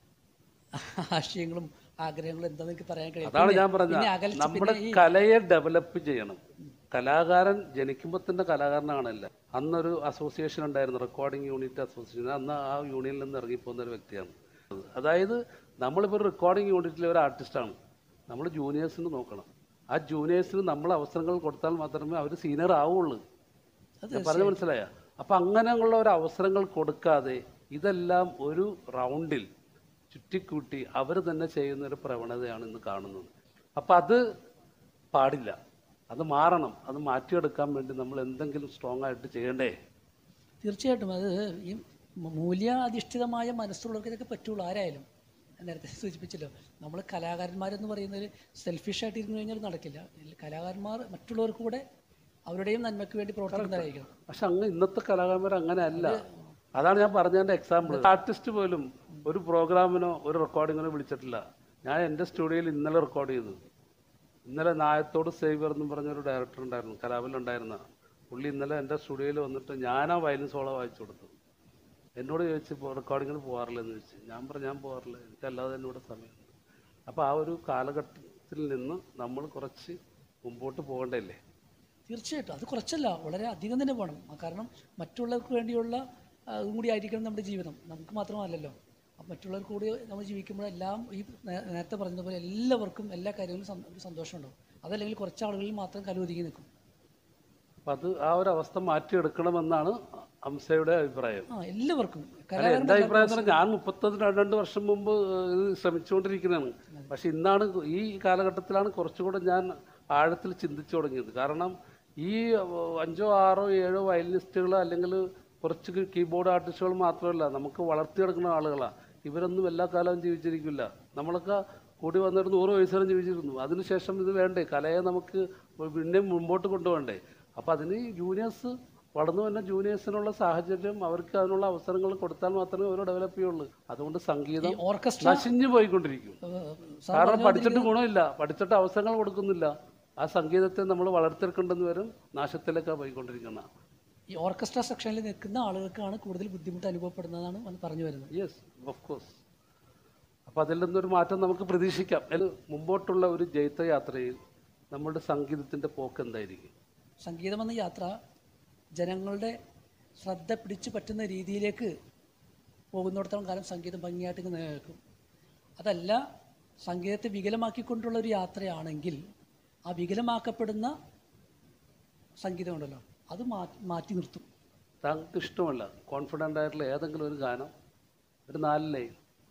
ആശയങ്ങളും ആഗ്രഹങ്ങളും എന്താന്ന് എനിക്ക് പറയാൻ കഴിയും അതാണ് പിന്നെ- ഞാൻ പറഞ്ഞത് പിന്നെ അകൽച്ച നമ്മുടെ പിന്നെ ഈ കലയെ ഡെവലപ്പ് ചെയ്യണം കലാകാരൻ ജനിക്കുമ്പോൾ തന്നെ കലാകാരനാണല്ല അന്നൊരു അസോസിയേഷൻ ഉണ്ടായിരുന്നു റെക്കോർഡിംഗ് യൂണിറ്റ് അസോസിയേഷൻ അന്ന് ആ യൂണിയനിൽ നിന്ന് ഇറങ്ങിപ്പോകുന്ന ഒരു വ്യക്തിയാണ് അതായത് നമ്മളിപ്പോൾ ഒരു റെക്കോർഡിംഗ് യൂണിറ്റിലെ ഒരു ആർട്ടിസ്റ്റാണ് നമ്മൾ ജൂനിയേഴ്സിന് നോക്കണം ആ ജൂനിയേഴ്സിന് നമ്മൾ അവസരങ്ങൾ കൊടുത്താൽ മാത്രമേ അവർ സീനിയർ ആവുള്ളൂ അത് ഞാൻ പറഞ്ഞ മനസ്സിലായ അപ്പൊ അങ്ങനെയുള്ള ഒരു അവസരങ്ങൾ കൊടുക്കാതെ ഇതെല്ലാം ഒരു റൗണ്ടിൽ ചുറ്റിക്കൂട്ടി അവർ തന്നെ ചെയ്യുന്ന ഒരു പ്രവണതയാണ് ഇന്ന് കാണുന്നത് അപ്പൊ അത് പാടില്ല അത് മാറണം അത് മാറ്റിയെടുക്കാൻ വേണ്ടി നമ്മൾ എന്തെങ്കിലും സ്ട്രോങ് ആയിട്ട് ചെയ്യണ്ടേ തീർച്ചയായിട്ടും അത് ഈ മൂല്യാധിഷ്ഠിതമായ മനസ്സുള്ളവർക്ക് ഇതൊക്കെ പറ്റുള്ളൂ ആരായാലും ഞാൻ നേരത്തെ സൂചിപ്പിച്ചല്ലോ നമ്മൾ കലാകാരന്മാരെന്ന് പറയുന്നത് സെൽഫിഷായിട്ട് ഇരുന്ന് കഴിഞ്ഞാൽ നടക്കില്ല കലാകാരന്മാർ മറ്റുള്ളവർക്ക് കൂടെ അവരുടെയും നന്മയ്ക്ക് വേണ്ടി പ്രവർത്തിക്കുന്നവരായിരിക്കണം പക്ഷെ അങ്ങ് ഇന്നത്തെ കലാകാരന്മാർ അങ്ങനെ അല്ല അതാണ് ഞാൻ പറഞ്ഞതിന്റെ എക്സാമ്പിൾ ആർട്ടിസ്റ്റ് പോലും ഒരു പ്രോഗ്രാമിനോ ഒരു റെക്കോർഡിങ്ങിനോ വിളിച്ചിട്ടില്ല ഞാൻ എൻ്റെ സ്റ്റുഡിയോയിൽ ഇന്നലെ റെക്കോർഡ് ചെയ്തു ഇന്നലെ നായത്തോട് സേവിയർ എന്നും പറഞ്ഞൊരു ഡയറക്ടർ ഉണ്ടായിരുന്നു കലാവിലുണ്ടായിരുന്ന പുള്ളി ഇന്നലെ എൻ്റെ സ്റ്റുഡിയോയിൽ വന്നിട്ട് ഞാനാ വയലിൻ സോളോ വായിച്ചു കൊടുത്തു എന്നോട് ചോദിച്ച് റെക്കോർഡിങ്ങിന് പോകാറില്ലെന്ന് ചോദിച്ചു ഞാൻ പറഞ്ഞു ഞാൻ പോകാറില്ല എനിക്കല്ലാതെ തന്നെ ഇവിടെ സമയമുണ്ട് അപ്പോൾ ആ ഒരു കാലഘട്ടത്തിൽ നിന്ന് നമ്മൾ കുറച്ച് മുമ്പോട്ട് പോകണ്ടല്ലേ തീർച്ചയായിട്ടും അത് കുറച്ചല്ല വളരെ അധികം തന്നെ വേണം ആ കാരണം മറ്റുള്ളവർക്ക് വേണ്ടിയുള്ള ആ, ഇതും കൂടി ആയിരിക്കണം നമ്മുടെ ജീവിതം നമുക്ക് മാത്രമല്ലല്ലോ അപ്പം മറ്റുള്ളവർക്ക് കൂടി നമ്മൾ ജീവിക്കുമ്പോൾ എല്ലാം ഈ നേ- നേരത്തെ പറഞ്ഞതുപോലെ എല്ലാവർക്കും എല്ലാ കാര്യങ്ങളിലും സം- ഒരു സന്തോഷമുണ്ടാവും അതല്ലെങ്കിൽ കുറച്ച് ആളുകളിൽ മാത്രം കലുവൊതുങ്ങി നിൽക്കും അപ്പം അത് ആ ഒരു അവസ്ഥ മാറ്റിയെടുക്കണമെന്നാണ് അംസയുടെ അഭിപ്രായം ആ എല്ലാവർക്കും അല്ല കലാകാരൻ എൻ്റെ അഭിപ്രായം എന്ന് പറഞ്ഞാൽ ഞാൻ മുപ്പത്തൊന്ന് രണ്ട് വർഷം മുമ്പ് ഇത് ശ്രമിച്ചുകൊണ്ടിരിക്കുന്നതാണ് പക്ഷെ ഇന്നാണ് ഈ കാലഘട്ടത്തിലാണ് കുറച്ചുകൂടെ ഞാൻ ആഴത്തിൽ ചിന്തിച്ചു തുടങ്ങിയത് കാരണം ഈ അഞ്ചോ ആറോ ഏഴോ വയലിനിസ്റ്റുകൾ അല്ലെങ്കിൽ കുറച്ച് കീബോർഡ് ആർട്ടിസ്റ്റുകൾ മാത്രമല്ല നമുക്ക് വളർത്തിയെടുക്കുന്ന ആളുകളാണ് ഇവരൊന്നും എല്ലാ കാലവും ജീവിച്ചിരിക്കില്ല നമ്മളൊക്കെ കൂടി വന്നൊരു നൂറ് വയസ്സോളം ജീവിച്ചിരുന്നു അതിനുശേഷം ഇത് വേണ്ടേ കലയെ നമുക്ക് പിന്നെ മുമ്പോട്ട് കൊണ്ടുപോകണ്ടേ അപ്പം അതിന് ജൂനിയേഴ്സ് വളർന്നു വന്ന ജൂനിയേഴ്സിനുള്ള സാഹചര്യം അവർക്ക് അതിനുള്ള അവസരങ്ങൾ കൊടുത്താൽ മാത്രമേ അവർ ഡെവലപ്പ് ചെയ്യുള്ളൂ അതുകൊണ്ട് ഈ സംഗീതം ഓർക്കസ്ട്ര നശിഞ്ഞു പോയിക്കൊണ്ടിരിക്കും ഏഹ്, സാർ കാരണം പഠിച്ചിട്ട് ഗുണമില്ല പഠിച്ചിട്ട് അവസരങ്ങൾ കൊടുക്കുന്നില്ല ആ സംഗീതത്തെ നമ്മൾ വളർത്തിയെടുക്കേണ്ടെന്ന് വരും നാശത്തിലേക്കാണ് പോയിക്കൊണ്ടിരിക്കുന്നത് ഈ ഓർക്കസ്ട്ര സെക്ഷനിൽ നിൽക്കുന്ന ആളുകൾക്കാണ് കൂടുതൽ ബുദ്ധിമുട്ട് അനുഭവപ്പെടുന്നതാണ് അവൻ പറഞ്ഞു വരുന്നത് യെസ് ഓഫ് കോഴ്സ് അപ്പം അതിൽ നിന്നൊരു മാറ്റം നമുക്ക് പ്രതീക്ഷിക്കാം അതിൽ മുമ്പോട്ടുള്ള ഒരു ജൈത്ര യാത്രയിൽ നമ്മളുടെ സംഗീതത്തിൻ്റെ പോക്ക് എന്തായിരിക്കും സംഗീതം എന്ന യാത്ര ജനങ്ങളുടെ ശ്രദ്ധ പിടിച്ചു പറ്റുന്ന രീതിയിലേക്ക് പോകുന്നിടത്തോളം കാലം സംഗീതം ഭംഗിയായിട്ട് ഇങ്ങ് നിലനിൽക്കും അതല്ല സംഗീതത്തെ വികലമാക്കിക്കൊണ്ടുള്ള ഒരു യാത്രയാണെങ്കിൽ ആ വികലമാക്കപ്പെടുന്ന സംഗീതമുണ്ടല്ലോ അത് മാറ്റി മാറ്റി നിർത്തും താങ്കൾക്ക് ഇഷ്ടമല്ല കോൺഫിഡൻ്റ് ആയിട്ടുള്ള ഏതെങ്കിലും ഒരു ഗാനം ഒരു നാല് ലൈൻ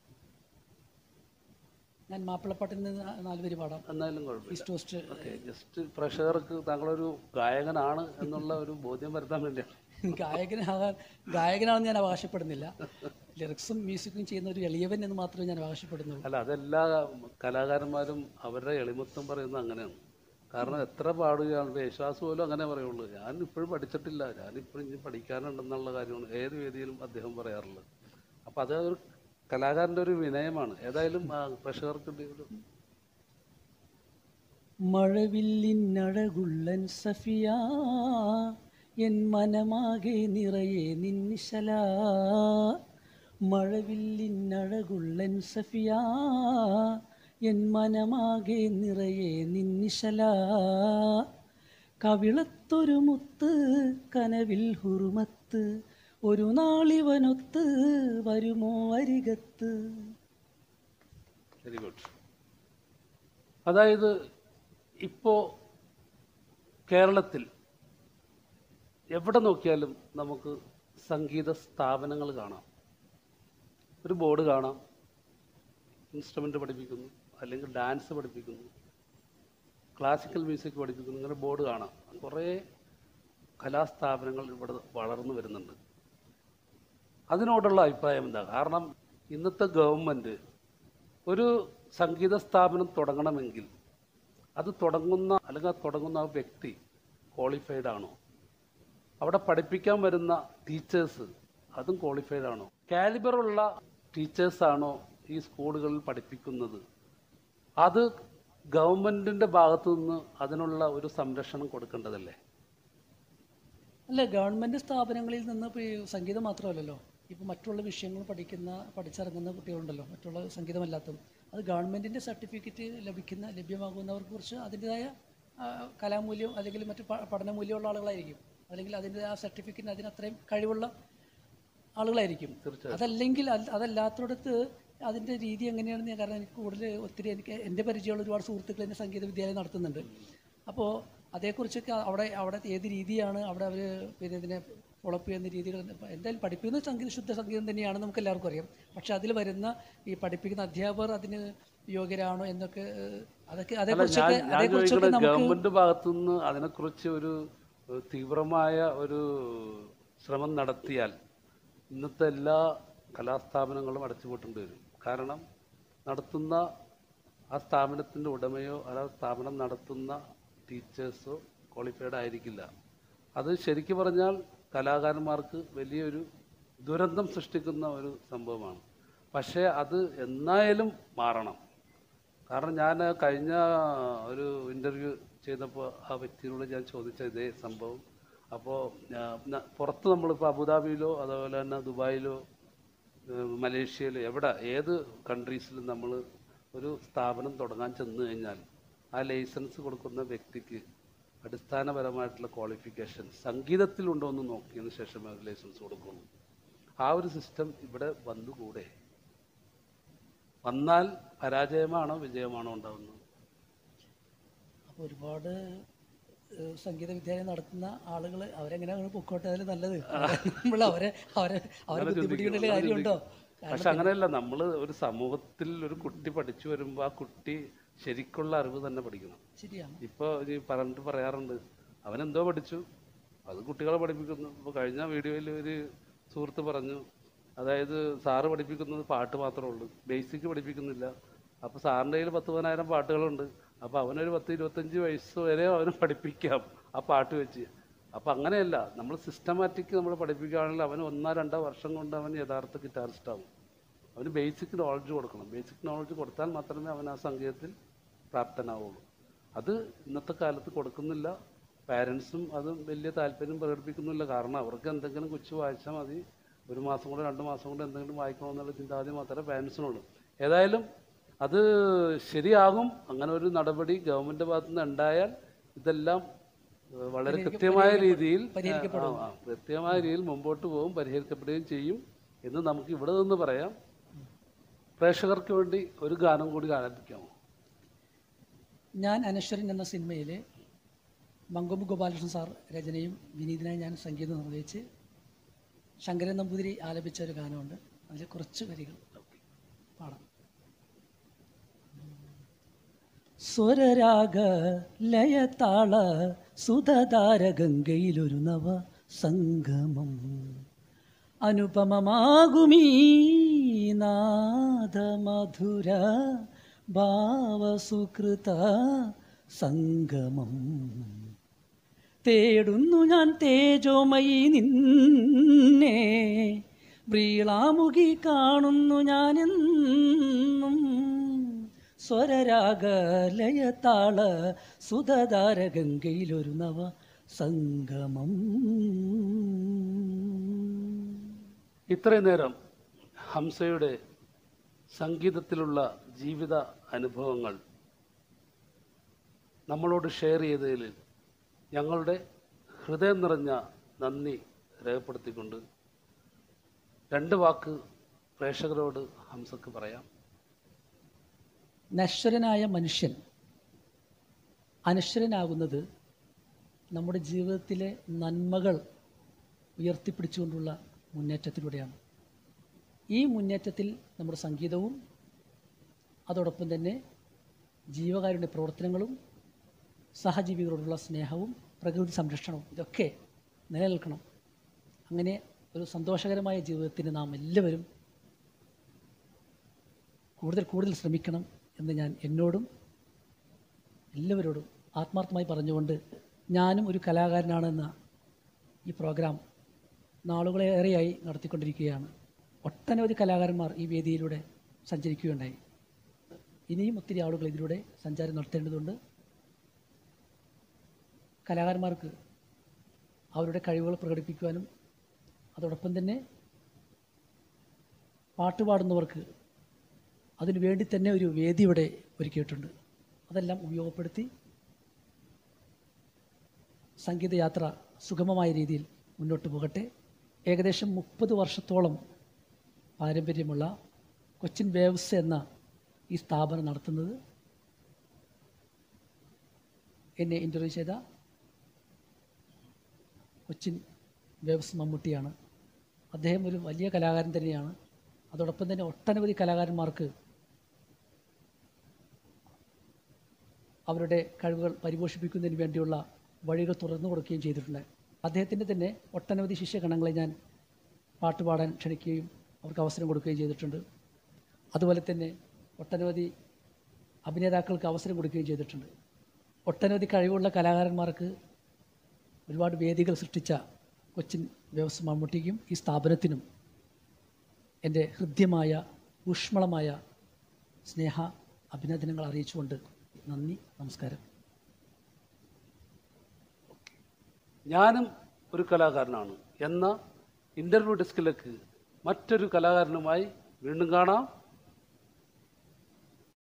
ഞാൻ മാപ്പിളപ്പാട്ടിൽ നിന്ന് നാല് പേര് പാടാം എന്നാലും കുഴപ്പമില്ല ഈസ്റ്റ് വെസ്റ്റ് ഓക്കെ ജസ്റ്റ് പ്രേക്ഷകർക്ക് താങ്കളൊരു ഗായകനാണ് എന്നുള്ള ഒരു ബോധ്യം വരുത്താൻ വേണ്ടിയാണ് ഗായകനാകാൻ ഗായകനാണെന്ന് ഞാൻ അവകാശപ്പെടുന്നില്ല ലിറിക്സും മ്യൂസിക്കും ചെയ്യുന്ന ഒരു എളിയവൻ എന്ന് മാത്രമേ ഞാൻ അവകാശപ്പെടുന്നുള്ളൂ അല്ല അതെല്ലാ കലാകാരന്മാരും അവരുടെ എളിമത്വം പറയുന്നത് അങ്ങനെയാണ് കാരണം എത്ര പാടുകയാണ് യേശുദാസ് പോലും അങ്ങനെ പറയുള്ളൂ ഞാൻ ഇപ്പോഴും പഠിച്ചിട്ടില്ല ഞാനിപ്പോഴും ഇനി പഠിക്കാനുണ്ടെന്നുള്ള കാര്യമാണ് ഏത് വേദിയിലും അദ്ദേഹം പറയാറുള്ളത് അപ്പം അത് ഒരു കലാകാരൻ്റെ ഒരു വിനയമാണ് ഏതായാലും ആ, പ്രേക്ഷകർക്ക് ഒരു മഴവില്ലിനഴകുള്ളൻ സഫിയ എൻ മനമാകെ നിറയെ നിന്നിശല മഴവില്ലിനഴകുള്ളൻ സഫിയ എൻ മനമാകെ നിറയെ നിന്നിശല കവിളത്തൊരു മുത്ത് കനവിൽ ഹുറുമത്ത് ഒരു നാളിവനൊത്ത് വരുമോ അരികത്ത് വെരി ഗുഡ് അതായത് ഇപ്പോൾ കേരളത്തിൽ എവിടെ നോക്കിയാലും നമുക്ക് സംഗീത സ്ഥാപനങ്ങൾ കാണാം ഒരു ബോർഡ് കാണാം ഇൻസ്ട്രുമെൻ്റ് പഠിപ്പിക്കുന്നു അല്ലെങ്കിൽ ഡാൻസ് പഠിപ്പിക്കുന്നു ക്ലാസിക്കൽ മ്യൂസിക് പഠിപ്പിക്കുന്നു ഇങ്ങനെ ബോർഡ് കാണാം കുറേ കലാസ്ഥാപനങ്ങൾ ഇവിടെ വളർന്നു വരുന്നുണ്ട് അതിനോടുള്ള അഭിപ്രായം എന്താ കാരണം ഇന്നത്തെ ഗവൺമെൻറ് ഒരു സംഗീത സ്ഥാപനം തുടങ്ങണമെങ്കിൽ അത് തുടങ്ങുന്ന അല്ലെങ്കിൽ ആ തുടങ്ങുന്ന ആ വ്യക്തി ക്വാളിഫൈഡ് ആണോ അവിടെ പഠിപ്പിക്കാൻ വരുന്ന ടീച്ചേഴ്സ് അതും ക്വാളിഫൈഡ് ആണോ കാലിബറുള്ള ടീച്ചേഴ്സാണോ ഈ സ്കൂളുകളിൽ പഠിപ്പിക്കുന്നത് അത് ഗവൺമെൻറ്റിൻ്റെ ഭാഗത്തു നിന്ന് അതിനുള്ള ഒരു സംരക്ഷണം കൊടുക്കേണ്ടതല്ലേ അല്ല ഗവൺമെൻറ് സ്ഥാപനങ്ങളിൽ നിന്ന് ഇപ്പോൾ ഈ സംഗീതം മാത്രമല്ലല്ലോ ഇപ്പോൾ മറ്റുള്ള വിഷയങ്ങൾ പഠിക്കുന്ന പഠിച്ചിറങ്ങുന്ന കുട്ടികളുണ്ടല്ലോ മറ്റുള്ള സംഗീതമല്ലാത്തതും അത് ഗവൺമെൻറ്റിൻ്റെ സർട്ടിഫിക്കറ്റ് ലഭിക്കുന്ന ലഭ്യമാകുന്നവർക്ക് കുറിച്ച് അതിൻ്റെതായ ആ, കലാമൂല്യം അല്ലെങ്കിൽ മറ്റു പ- പഠനമൂല്യമുള്ള ആളുകളായിരിക്കും അല്ലെങ്കിൽ അതിൻ്റെ ആ സർട്ടിഫിക്കറ്റിന് അതിന് അത്രയും കഴിവുള്ള ആളുകളായിരിക്കും തീർച്ചയായും. അതല്ലെങ്കിൽ അത് അതല്ലാത്തടത്ത് അതിൻ്റെ രീതി എങ്ങനെയാണെന്ന് ഞാൻ കാരണം എനിക്ക് കൂടുതൽ ഒത്തിരി എനിക്ക് എൻ്റെ പരിചയമുള്ള ഒരുപാട് സുഹൃത്തുക്കൾ എൻ്റെ സംഗീത വിദ്യാലയം നടത്തുന്നുണ്ട് അപ്പോൾ അതേക്കുറിച്ചൊക്കെ അവിടെ അവിടെ ഏത് രീതിയാണ് അവിടെ അവർ പിന്നെ ഇതിനെ ഫോളോപ്പ് ചെയ്യുന്ന രീതികൾ എന്തായാലും പഠിപ്പിക്കുന്നത് സംഗീത ശുദ്ധ സംഗീതം തന്നെയാണെന്ന് നമുക്ക് എല്ലാവർക്കും അറിയാം പക്ഷെ അതിൽ വരുന്ന ഈ പഠിപ്പിക്കുന്ന അധ്യാപകർ അതിന് യോഗ്യരാണോ എന്നൊക്കെ ഏഹ്, അതൊക്കെ അല്ല ഞാൻ അതേക്കുറിച്ചൊക്കെ ഞാൻ അതേക്കുറിച്ചൊക്കെ ചോദിക്കുന്നത് നമുക്ക് ഗവൺമെന്റ് ഭാഗത്തുനിന്ന് അതിനെക്കുറിച്ച് ഒരു ഏഹ്, തീവ്രമായ ഒരു ശ്രമം നടത്തിയാൽ ഇന്നത്തെ എല്ലാ കലാസ്ഥാപനങ്ങളും അടച്ചുപൂട്ടേണ്ടി വരും കാരണം നടത്തുന്ന ആ സ്ഥാപനത്തിൻ്റെ ഉടമയോ അല്ല ആ സ്ഥാപനം നടത്തുന്ന ടീച്ചേഴ്സോ ക്വാളിഫൈഡ് ആയിരിക്കില്ല അത് ശരിക്കു പറഞ്ഞാൽ കലാകാരന്മാർക്ക് വലിയൊരു ദുരന്തം സൃഷ്ടിക്കുന്ന ഒരു സംഭവമാണ് പക്ഷേ അത് എന്നായാലും മാറണം കാരണം ഞാൻ കഴിഞ്ഞ ഒരു ഇൻ്റർവ്യൂ ചെയ്തപ്പോൾ ആ വ്യക്തിയോട് ഞാൻ ചോദിച്ച ഇതേ സംഭവം അപ്പോൾ പുറത്ത് നമ്മളിപ്പോൾ അബുദാബിയിലോ അതുപോലെ തന്നെ ദുബായിലോ ഏഹ് മലേഷ്യയിലോ എവിടെ ഏത് കൺട്രീസിലും നമ്മൾ ഒരു സ്ഥാപനം തുടങ്ങാൻ ചെന്ന് കഴിഞ്ഞാൽ ആ ലൈസൻസ് കൊടുക്കുന്ന വ്യക്തിക്ക് അടിസ്ഥാനപരമായിട്ടുള്ള ക്വാളിഫിക്കേഷൻ സംഗീതത്തിലുണ്ടോ എന്ന് നോക്കിയതിന് ശേഷമേ ഒരു ലൈസൻസ് കൊടുക്കുള്ളൂ ആ ഒരു സിസ്റ്റം ഇവിടെ വന്നുകൂടെ വന്നാൽ പരാജയമാണോ വിജയമാണോ ഉണ്ടാവുന്നത് അപ്പോൾ ഒരുപാട് ഏഹ്, സംഗീത വിദ്യാലയം നടത്തുന്ന ആളുകൾ അവരെങ്ങനെയാണ് പൊക്കോട്ടെ അതിൽ നല്ലത് നമ്മൾ അവരെ അവരെ അവരെ ബുദ്ധിമുട്ടിക്കേണ്ട കാര്യമുണ്ടോ പക്ഷെ അങ്ങനെയല്ല നമ്മൾ ഒരു സമൂഹത്തിൽ ഒരു കുട്ടി പഠിച്ചു വരുമ്പോൾ ആ കുട്ടി ശരിക്കുള്ള അറിവ് തന്നെ പഠിക്കണം ശരിയാണ് ഇപ്പോൾ ഈ പറഞ്ഞിട്ട് പറയാറുണ്ട് അവനെന്തോ പഠിച്ചു അത് കുട്ടികളെ പഠിപ്പിക്കുന്നു ഇപ്പോൾ കഴിഞ്ഞ വീഡിയോയിൽ ഒരു സുഹൃത്ത് പറഞ്ഞു അതായത് സാറ് പഠിപ്പിക്കുന്നത് പാട്ട് മാത്രമേ ഉള്ളൂ ബേസിക് പഠിപ്പിക്കുന്നില്ല അപ്പോൾ സാറിൻ്റെ കയ്യിൽ പത്ത് പതിനായിരം പാട്ടുകളുണ്ട് അപ്പോൾ അവനൊരു പത്ത് ഇരുപത്തഞ്ച് വയസ്സ് വരെ അവന് പഠിപ്പിക്കാം ആ പാട്ട് വെച്ച് അപ്പോൾ അങ്ങനെയല്ല നമ്മൾ സിസ്റ്റമാറ്റിക് നമ്മൾ പഠിപ്പിക്കുകയാണെങ്കിൽ അവന് ഒന്നോ രണ്ടോ വർഷം കൊണ്ട് അവൻ യഥാർത്ഥ ഗിറ്റാറിസ്റ്റ് ആവും അവന് ബേസിക് നോളജ് കൊടുക്കണം ബേസിക് നോളജ് കൊടുത്താൽ മാത്രമേ അവൻ ആ സംഗീതത്തിൽ പ്രാപ്തനാവുള്ളൂ അത് ഇന്നത്തെ കാലത്ത് കൊടുക്കുന്നില്ല പാരൻസും അത് വലിയ താല്പര്യം പ്രകടിപ്പിക്കുന്നില്ല കാരണം അവർക്ക് എന്തെങ്കിലും കൊച്ചു വായിച്ചാൽ മതി ഒരു മാസം കൊണ്ട് രണ്ട് മാസം കൊണ്ട് എന്തെങ്കിലും വായിക്കണമെന്നുള്ള ചിന്താഗതി മാത്രമേ പാരൻസിനുള്ളൂ ഏതായാലും അത് ശരിയാകും അങ്ങനെ ഒരു നടപടി ഗവൺമെൻറ് ഭാഗത്തു നിന്ന് ഉണ്ടായാൽ ഇതെല്ലാം ഏഹ്, വളരെ കൃത്യമായ രീതിയിൽ ആ, ആ, കൃത്യമായ രീതിയിൽ മുമ്പോട്ട് പോകും പരിഹരിക്കപ്പെടുകയും ചെയ്യും എന്ന് നമുക്ക് ഇവിടെ നിന്ന് പറയാം പ്രേക്ഷകർക്ക് വേണ്ടി ഒരു ഗാനം കൂടി ആലപിക്കാമോ ഞാൻ അനശ്വരൻ എന്ന സിനിമയിലെ മങ്കൊമ്പ് ഗോപാലകൃഷ്ണൻ സാർ രചനയും വിനീതനായി ഞാൻ സംഗീതം നിർവഹിച്ച് ശങ്കരൻ നമ്പൂതിരി ആലപിച്ച ഒരു ഗാനമുണ്ട് അതിൽ കുറച്ച് വരികൾ പാടാം സ്വരരാഗ ലയതാള സുധതാര ഗംഗയിലൊരു നവ സംഗമം അനുപമമാകുമീ നാദമധുര ഭാവസുകൃത സംഗമം തേടുന്നു ഞാൻ തേജോമയി നിന്നെ വ്രീളാമുഖി കാണുന്നു ഞാനെന്നും സ്വരരാഗലയതാള സുധതാര ഗംഗയിലൊരു നവ സംഗമം ഇത്രയും നേരം ഹംസയുടെ സംഗീതത്തിലുള്ള ജീവിത അനുഭവങ്ങൾ നമ്മളോട് ഷെയർ ചെയ്തതിൽ ഞങ്ങളുടെ ഹൃദയം നിറഞ്ഞ നന്ദി രേഖപ്പെടുത്തിക്കൊണ്ട് രണ്ട് വാക്ക് പ്രേക്ഷകരോട് ഹംസക്ക് പറയാം നശ്വരനായ മനുഷ്യൻ അനശ്വരനാകുന്നത് നമ്മുടെ ജീവിതത്തിലെ നന്മകൾ ഉയർത്തിപ്പിടിച്ചുകൊണ്ടുള്ള മുന്നേറ്റത്തിലൂടെയാണ് ഈ മുന്നേറ്റത്തിൽ നമ്മുടെ സംഗീതവും അതോടൊപ്പം തന്നെ ജീവകാരുണ്യ പ്രവർത്തനങ്ങളും സഹജീവികളോടുള്ള സ്നേഹവും പ്രകൃതി സംരക്ഷണവും ഇതൊക്കെ നിലനിൽക്കണം അങ്ങനെ ഒരു സന്തോഷകരമായ ജീവിതത്തിന് നാം എല്ലാവരും കൂടുതൽ കൂടുതൽ ശ്രമിക്കണം എന്ന് ഞാൻ എന്നോടും എല്ലാവരോടും ആത്മാർത്ഥമായി പറഞ്ഞുകൊണ്ട് ഞാനും ഒരു കലാകാരനാണെന്ന ഈ പ്രോഗ്രാം നാളുകളേറെയായി നടത്തിക്കൊണ്ടിരിക്കുകയാണ് ഒട്ടനവധി കലാകാരന്മാർ ഈ വേദിയിലൂടെ സഞ്ചരിക്കുകയുണ്ടായി ഇനിയും ഒത്തിരി ആളുകൾ ഇതിലൂടെ സഞ്ചാരം നടത്തേണ്ടതുണ്ട് കലാകാരന്മാർക്ക് അവരുടെ കഴിവുകൾ പ്രകടിപ്പിക്കുവാനും അതോടൊപ്പം തന്നെ പാട്ടുപാടുന്നവർക്ക് അതിനു വേണ്ടി തന്നെ ഒരു വേദി ഇവിടെ ഒരുക്കിയിട്ടുണ്ട് അതെല്ലാം ഉപയോഗപ്പെടുത്തി സംഗീതയാത്ര സുഗമമായ രീതിയിൽ മുന്നോട്ട് പോകട്ടെ ഏകദേശം മുപ്പത് വർഷത്തോളം പാരമ്പര്യമുള്ള കൊച്ചിൻ വേവ്സ് എന്ന ഈ സ്ഥാപനം നടത്തുന്നത് എന്നെ ഇൻ്റർവ്യൂ ചെയ്ത കൊച്ചിൻ വേവ്സ് മമ്മൂട്ടിയാണ് അദ്ദേഹം ഒരു വലിയ കലാകാരൻ തന്നെയാണ് അതോടൊപ്പം തന്നെ ഒട്ടനവധി കലാകാരന്മാർക്ക് അവരുടെ കഴിവുകൾ പരിപോഷിപ്പിക്കുന്നതിന് വേണ്ടിയുള്ള വഴികൾ തുറന്നു കൊടുക്കുകയും ചെയ്തിട്ടുണ്ട് അദ്ദേഹത്തിൻ്റെ തന്നെ ഒട്ടനവധി ശിഷ്യഗണങ്ങളെ ഞാൻ പാട്ടുപാടാൻ ക്ഷണിക്കുകയും അവർക്ക് അവസരം കൊടുക്കുകയും ചെയ്തിട്ടുണ്ട് അതുപോലെ തന്നെ ഒട്ടനവധി അഭിനേതാക്കൾക്ക് അവസരം കൊടുക്കുകയും ചെയ്തിട്ടുണ്ട് ഒട്ടനവധി കഴിവുള്ള കലാകാരന്മാർക്ക് ഒരുപാട് വേദികൾ സൃഷ്ടിച്ച കൊച്ചിൻ വ്യവസ്ഥ മമ്മൂട്ടിക്കും ഈ സ്ഥാപനത്തിനും എൻ്റെ ഹൃദ്യമായ ഊഷ്മളമായ സ്നേഹ അഭിനന്ദനങ്ങൾ അറിയിച്ചുകൊണ്ട് നന്ദി നമസ്കാരം ഞാനും ഒരു കലാകാരനാണ് എന്ന ഇൻ്റർവ്യൂ ഡെസ്കിലേക്ക് മറ്റൊരു കലാകാരനുമായി വീണ്ടും കാണാം